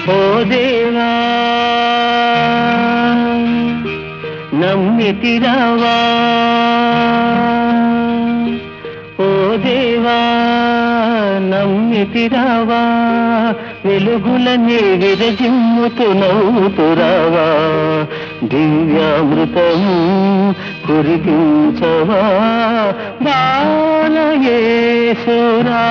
ఓ దేవా నమ్మితిరావా ఓ దేవా నమ్మితిరావా వెలుగులని విరజిమ్ముతు నవ్వుతురావా దివ్యామృతము కురిపించవా బాలయేసురా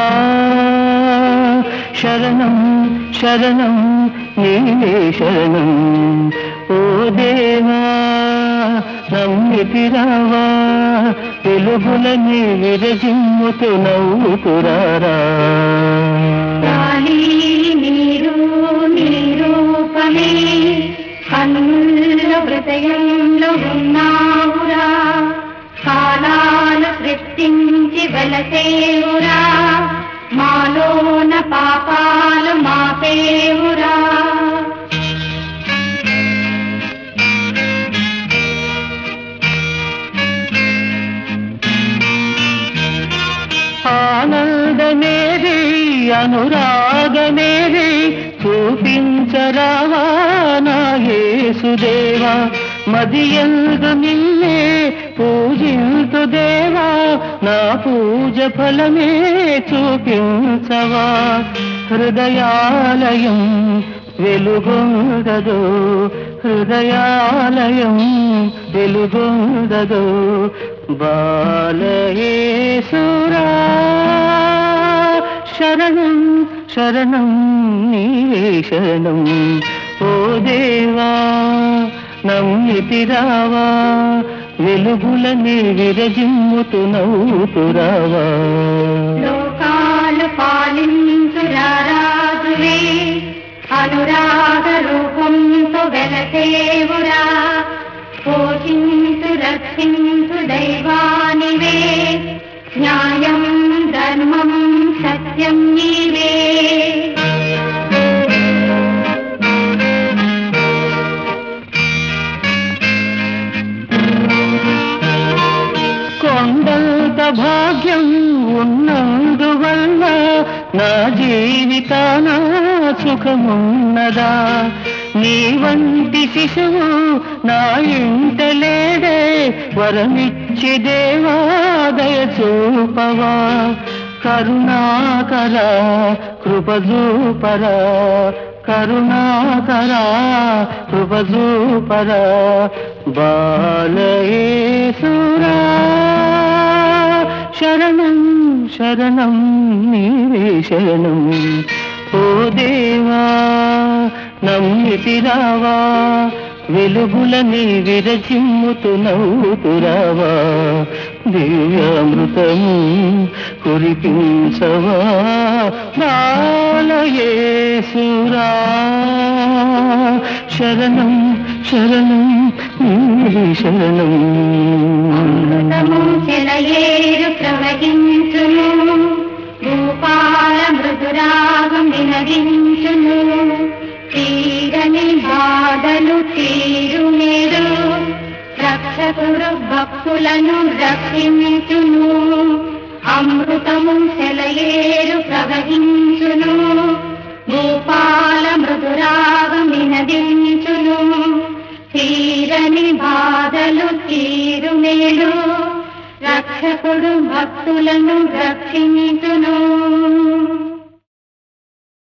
శరణం శరణం నీవే శరణం ఓ దేవా నమ్మితిరావా వెలుగులని విరజిమ్ముతు నవ్వుతురారా గాలి నీరు నీరూపమే కన్నుల హృదయంలో ఉన్నావురా కాలాలు సృష్టించి వెలసేవురా మాలోన పాపాలు మాపేవురా ఆనందమేది అనురాగమేది చూపించరావా నా యేసుదేవా మదియందు నిన్నే పూజింతు దేవా నా పూజ ఫలమే చూపించవా హృదయాలయం వెలుగొందదు హృదయాలయం వెలుగొందదు బాలయేసురా శరణం శరణం నీవే శరణం ఓ దేవా నమ్మితిరావా వెలుగులని విరజిమ్ముతు నవ్వుతురావా లోకాలు పాలించురారాజువే అనురాగ రూపంతో వెలసేవురా పోషించు రక్షించు దైవానివే న్యాయం ధర్మం సత్యం నీవే కొండంత భాగ్యం ఉన్నందువల్ల నా జీవితాన సుఖమున్నదా నీ వంటి శిశువు నా ఇంట లేడే వరమిచ్చి దేవాదయ చూపవా కరుణాకర కృపజూపరా కరుణాకరా కృపజూపరా బాలయేసురా శరణం శరణం నీవే శరణం ఓ దేవా నమ్మితిరావా వెలుగులని విరచిమ్ముతు నవ్వుతురావా దివ్యామృతము కురిపించవా బాలయేసురా శరణం శరణం నీవే శరణం అమృతము చెలయేరు ప్రవహించును భూపాల మృదురాగం వినదించును తీరని బాధలు తీరు నేడు రక్షకుడు భక్తులను రక్షించును అమృతము చెలయేరు ప్రవహించును భూపాల మృదురాగం వినదించును తీరని బాధలు తీరు మేలు రక్షకుడు భక్తులను రక్షించు